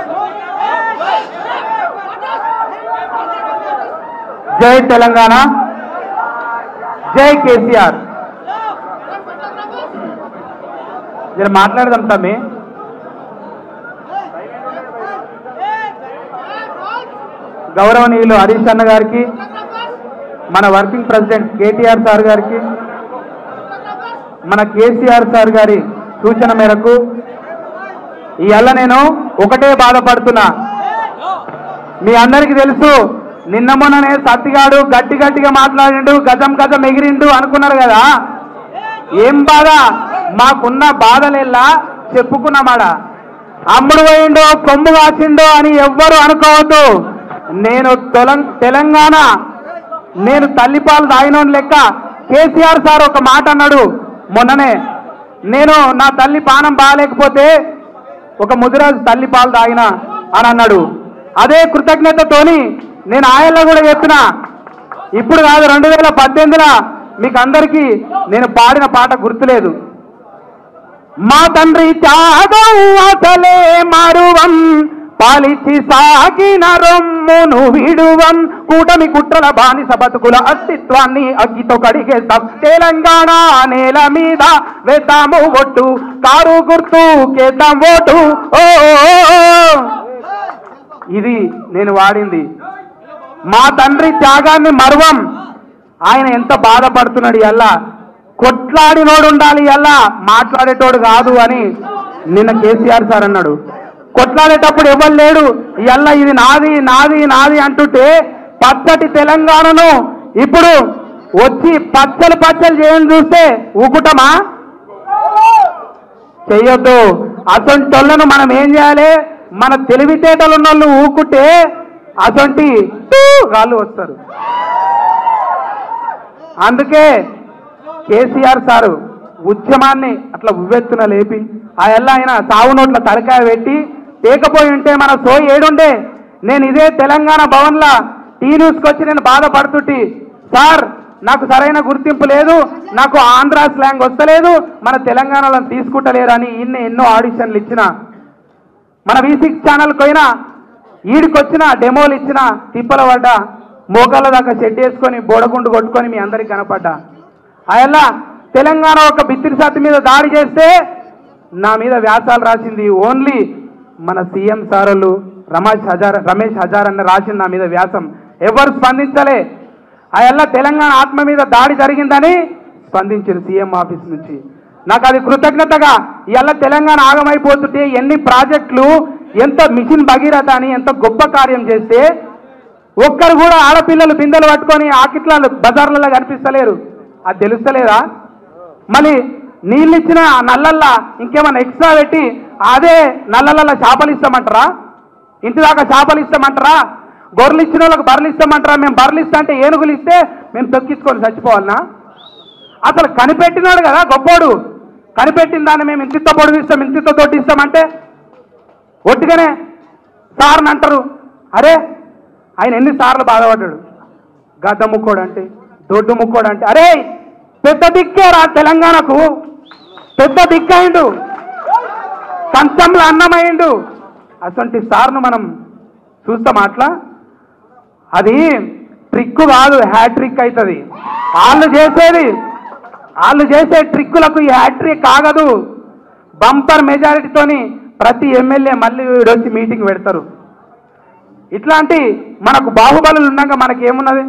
జై తెలంగాణ జై కేసీఆర్ జర మాట్లాడదాం తమ్మి గౌరవనీయులు హరీష్ అన్న గారికి మన వర్కింగ్ ప్రెసిడెంట్ కేటీఆర్ సార్ గారికి మన కేసీఆర్ సార్ గారి సూచన మేరకు ఇవాళ నేను ఒకటే బాధపడుతున్నా మీ అందరికీ తెలుసు నిన్న మొన్ననే సత్తిగాడు గట్టి గట్టిగా మాట్లాడిండు గజం గజం ఎగిరిండు అనుకున్నారు కదా ఏం బాధ మాకున్న బాధలెల్లా చెప్పుకున్నామాడ అమ్ముడు పోయిండో కొమ్ము కాసిండో అని ఎవ్వరు అనుకోవద్దు నేను తొలం తెలంగాణ నేను తల్లిపాలు తాగినోని లెక్క కేసీఆర్ సార్ ఒక మాట అన్నాడు మొన్ననే నేను నా తల్లి పానం బాగాలేకపోతే ఒక ముదిరాజు తల్లి పాలు తాగిన అని అన్నాడు అదే కృతజ్ఞతతోని నేను ఆయనలో కూడా చెప్పిన ఇప్పుడు కాదు రెండు వేల పద్దెనిమిదిలో మీకు అందరికీ నేను పాడిన పాట గుర్తులేదు మా తండ్రి త్యాగం అసలే మరువం పాలిచ్చి సాగిన రొమ్మును విడువం కూటమి కుట్రల బానిస బతుకుల అస్తిత్వాన్ని అగ్గితో కడిగేస్తాం తెలంగాణ నేల మీద వేద్దాము ఒట్టు కారు గుర్తు కేద్దాం ఓటు ఓ ఓ, ఓ. ఇది నేను వాడింది మా తండ్రి త్యాగాన్ని మరువం ఆయన ఎంత బాధపడుతున్నాడు ఎల్లా కొట్లాడినోడు ఉండాలి ఎల్లా మాట్లాడేటోడు కాదు అని నిన్న కేసీఆర్ సార్ అన్నాడు కొట్లాడేటప్పుడు ఎవరు లేడు ఎల్లా ఇది నాది నాది నాది అంటుంటే పచ్చటి తెలంగాణను ఇప్పుడు వచ్చి పచ్చలు పచ్చలు చేయని చూస్తే ఊకుటమా చెయ్యొద్దు అసొంటోళ్ళను మనం ఏం చేయాలి మన తెలివితేటలు ఉన్న వాళ్ళు ఊకుంటే అసొంటి వాళ్ళు వస్తారు అందుకే కేసీఆర్ సారు ఉద్యమాన్ని అట్లా ఉవ్వెత్తున లేపి ఆ ఎల్ల ఆయన సావు నోట్ల తలకాయ పెట్టి తేకపోయి ఉంటే మన సోయి ఏడుండే నేను ఇదే తెలంగాణ భవన్లా టీ న్యూస్కి వచ్చి నేను బాధపడుతుంటి సార్ నాకు సరైన గుర్తింపు లేదు నాకు ఆంధ్ర స్లాంగ్ వస్తలేదు మన తెలంగాణలో తీసుకుంటలేరు అని ఇన్ని ఎన్నో ఆడిషన్లు ఇచ్చిన మన వి సిక్స్ ఛానల్ పోయినా ఈడికొచ్చిన డెమోలు ఇచ్చిన తిప్పల పడ్డ మోకాళ్ళ దాకా షెడ్ వేసుకొని బోడగుండు కొట్టుకొని మీ అందరికి కనపడ్డా అయల్లా తెలంగాణ ఒక బిత్తిరి సాతి మీద దాడి చేస్తే నా మీద వ్యాసాలు రాసింది ఓన్లీ మన సీఎం సారోళ్ళు రమేష్ హజార్ రమేష్ హజార్ అన్న రాసింది నా మీద వ్యాసం ఎవరు స్పందించలే అయల్లా తెలంగాణ ఆత్మ మీద దాడి జరిగిందని స్పందించారు సీఎం ఆఫీస్ నుంచి నాకు అది కృతజ్ఞతగా ఇవాళ తెలంగాణ ఆగమైపోతుంటే ఎన్ని ప్రాజెక్టులు ఎంత మిషన్ భగీరథ అని ఎంత గొప్ప కార్యం చేస్తే ఒక్కరు కూడా ఆడపిల్లలు బిందెలు పట్టుకొని ఆకిట్ల బజార్లలో కనిపిస్తలేరు అది తెలుస్తలేదా మళ్ళీ నీళ్ళు ఇచ్చిన ఆ నల్లల్లా ఇంకేమన్నా ఎక్స్ట్రా పెట్టి అదే నల్లలలో చేపలు ఇస్తామంటారా ఇంటి దాకా చేపలు ఇస్తామంటారా గొర్రెలు ఇచ్చిన వాళ్ళకి బర్రెలు ఇస్తామంటారా మేము బర్రెలు ఇస్తా అంటే ఏనుగులు ఇస్తే మేము తొక్కించుకొని చచ్చిపోవాలనా అసలు కనిపెట్టినాడు కదా గొప్పోడు కనిపెట్టిన దాన్ని మేము ఇంతితో పొడుగు ఇస్తాం ఇంతితో తోటి ఇస్తామంటే ఒట్టిగానే సార్ని అంటారు అరే ఆయన ఎన్నిసార్లు బాధపడ్డాడు గద్ద ముక్కోడు అంటే దొడ్డు ముక్కోడు అంటే అరే పెద్ద దిక్కే రా తెలంగాణకు పెద్ద దిక్కయిండు కంచంలో అన్నమయ్యిండు అటువంటి సార్ను మనం చూస్తాం అట్లా అది ట్రిక్ కాదు హ్యాట్రిక్ అవుతుంది వాళ్ళు చేసేది వాళ్ళు చేసే ట్రిక్కులకు ఈ హ్యాట్రిక్ ఆగదు బంపర్ మెజారిటీతోని ప్రతి ఎమ్మెల్యే మళ్ళీ వచ్చి మీటింగ్ పెడతారు ఇట్లాంటి మనకు బాహుబలులు ఉన్నాక మనకి ఏమున్నది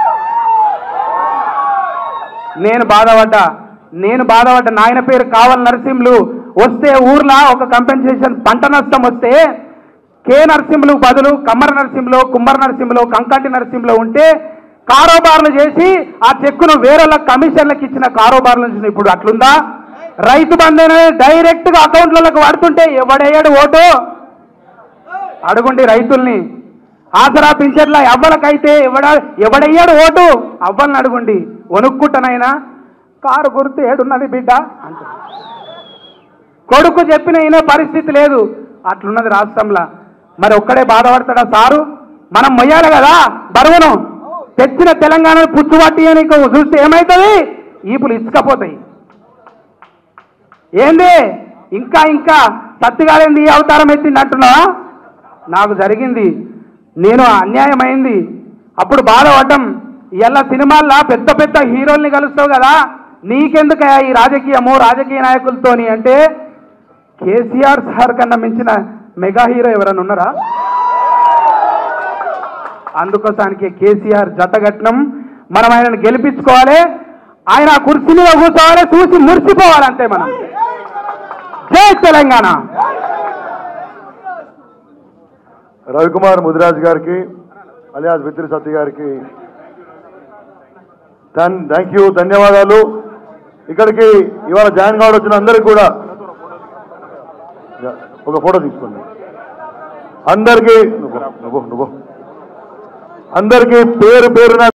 నేను బాధపడ్డా నేను బాధపడ్డా నాయన పేరు కావల్ నరసింహులు వస్తే ఊర్లో ఒక కంపెన్సేషన్ పంట నష్టం వస్తే కే నరసింహులు బదులు కమ్మర నరసింహులు కుమ్మర నరసింహులు కంకంటి నరసింహులు ఉంటే కారోబార్లు చేసి ఆ చెక్కును వేరే కమిషన్లకు ఇచ్చిన కారోబార్ల నుంచి ఇప్పుడు అట్లుందా రైతు బంధు డైరెక్ట్ గా అకౌంట్లకు పడుతుంటే ఎవడయ్యాడు ఓటు అడుగుండి రైతుల్ని ఆసరా పింఛన్ల ఎవ్వలకైతే ఎవడ ఎవడయ్యాడు ఓటు అవ్వల్ని అడుగుండి వణుక్కుంటనైనా కారు గుర్తు ఏడున్నది బిడ్డ అంట కొడుకు చెప్పిన ఈయన పరిస్థితి లేదు అట్లున్నది రాష్ట్రంలో మరి ఒక్కడే బాధపడతాడా సారు మనం మొయ్యాలి కదా బరువును తెచ్చిన తెలంగాణ పుచ్చుబట్టి అని చూస్తే ఏమవుతుంది ఈపులు ఇసుకపోతాయి ఏంది ఇంకా ఇంకా సత్తిగారేంది ఈ అవతారం ఎత్తింది అంటున్నావా నాకు జరిగింది నేను అన్యాయమైంది అప్పుడు బాధపడ్డం ఇలా సినిమాల్లో పెద్ద పెద్ద హీరోల్ని కలుస్తావు కదా నీకెందుకయ్యా ఈ రాజకీయము రాజకీయ నాయకులతోని అంటే కేసీఆర్ సార్ కన్నా మించిన మెగా హీరో ఎవరైనా ఉన్నారా అందుకోసానికి కేసీఆర్ జతగట్నం మనం ఆయనను గెలిపించుకోవాలి ఆయన ఆ కుర్చీ మీద కూర్చోవాలి చూసి మురిసిపోవాలి అంతే మనం జై తెలంగాణ రవికుమార్ ముదిరాజ్ గారికి అలియాస్ బిత్రి సత్య గారికి థ్యాంక్ యూ ధన్యవాదాలు ఇక్కడికి ఇవాళ జాయిన్ కావడం వచ్చిన అందరికి కూడా యా, ఒక ఫోటో తీసుకోండి అందరికీ నువ్వు నువ్వు నువ్వు అందరికీ పేరు పేరున